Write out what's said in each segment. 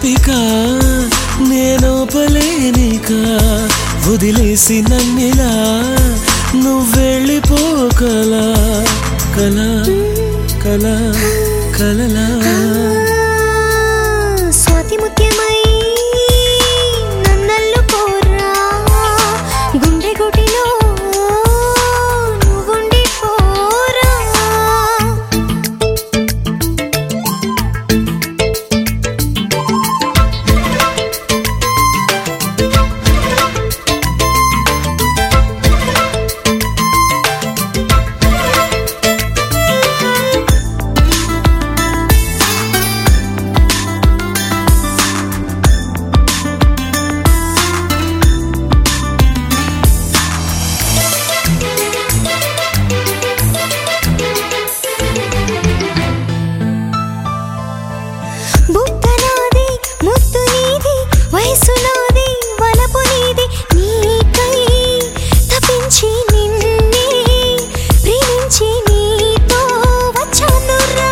గోపిక నేనోపలేనిక వదిలేసి నన్నిలా నువ్వెళ్ళిపోకలా కల కల కలలా స్వాతి ముత్యమై నన్నల్లు కోరా గుండె గుటిలో నువ్వుండి పోరా బుక్క నాది ముద్దు నీది వయసు నాది వలపు నీది నీకై తప్పించి నిన్నే ప్రేమించి నీతో వచ్చానురా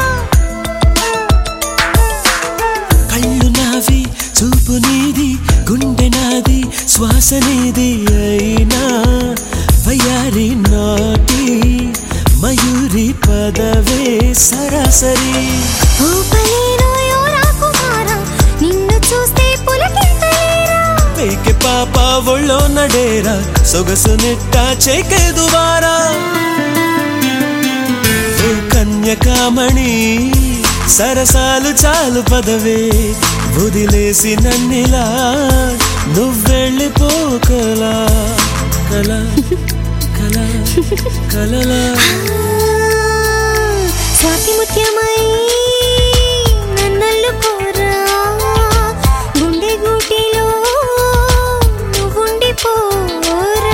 కళ్ళు నావి చూపు నీది గుండె నాది శ్వాస నీది అయినా వయ్యారి నాటి మయూరి పదవే సరాసరి ఊపలేను యోరా కుమారా నిన్ను చూస్తే పులకింతలేరా పైకి పాప ఒళ్ళో నడేరా సొగసు నిట్ట చేకేదువారా ఓ కన్యకామణి సరసాలు చాలు పదవే వదిలేసి నన్నిలా నువ్వెళ్ళిపోకలా కల కల కలలా స్వాతి ముత్యమై నన్నల్లు కోరా గుండె గూటిలో నువ్వుండి పోరా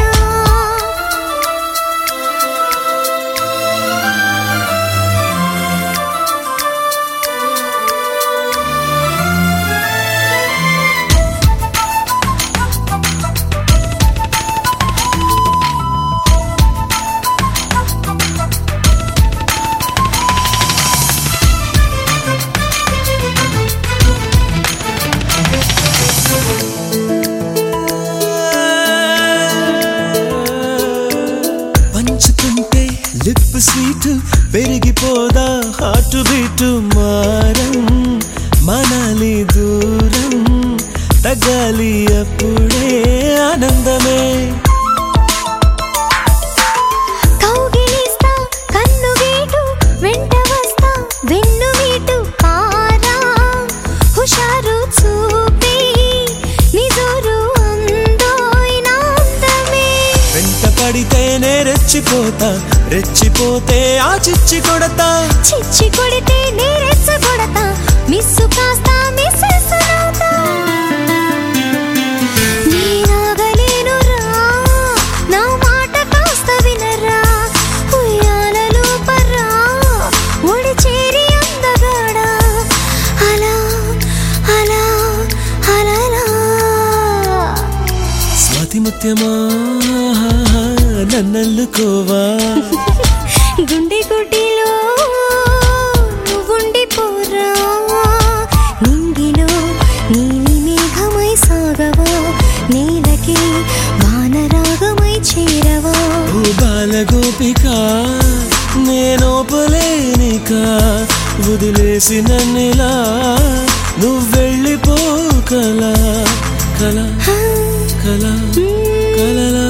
పంచుకుంటే లిప్ స్వీట్ పెరిగిపోదా హార్ట్ బీట్ మారం మనాలి దూరం తగ్గాలి అప్పుడే ఆనందమే కౌగిలిస్తా కన్ను గీటు వెంట వస్తా వెన్ను వీటు పారా హుషారు చూపి నిజోరు అందోయిన అందమే వెంట పడితేనే రెచ్చిపోతా రెచ్చిపోతే ఆ చిచ్చి కొడతా చిచ్చి కొడితే నేరెచ్చ కొడతా మిస్సు కాస్త మిస్సెస్ నవ్వుతా నేనాగలేనురా నా మాట కాస్త వినరా ఉయ్యాలలో పర్రా ఒడి చేరి అందగాడా అలా అలా అలలా స్వాతి ముత్యమా నన్నల్లుకోవా గుండె గుడ్డిలో నువ్వుండి పోరా నింగిలో నీలి మేఘమై సాగవా నేలకి వానరాగమై చేరవా ఓ బాలగోపిక నేనోపలేనిక వదిలేసి నన్నిలా నువ్వెళ్ళిపోకలా కల ఆ, కల మ్, కలలా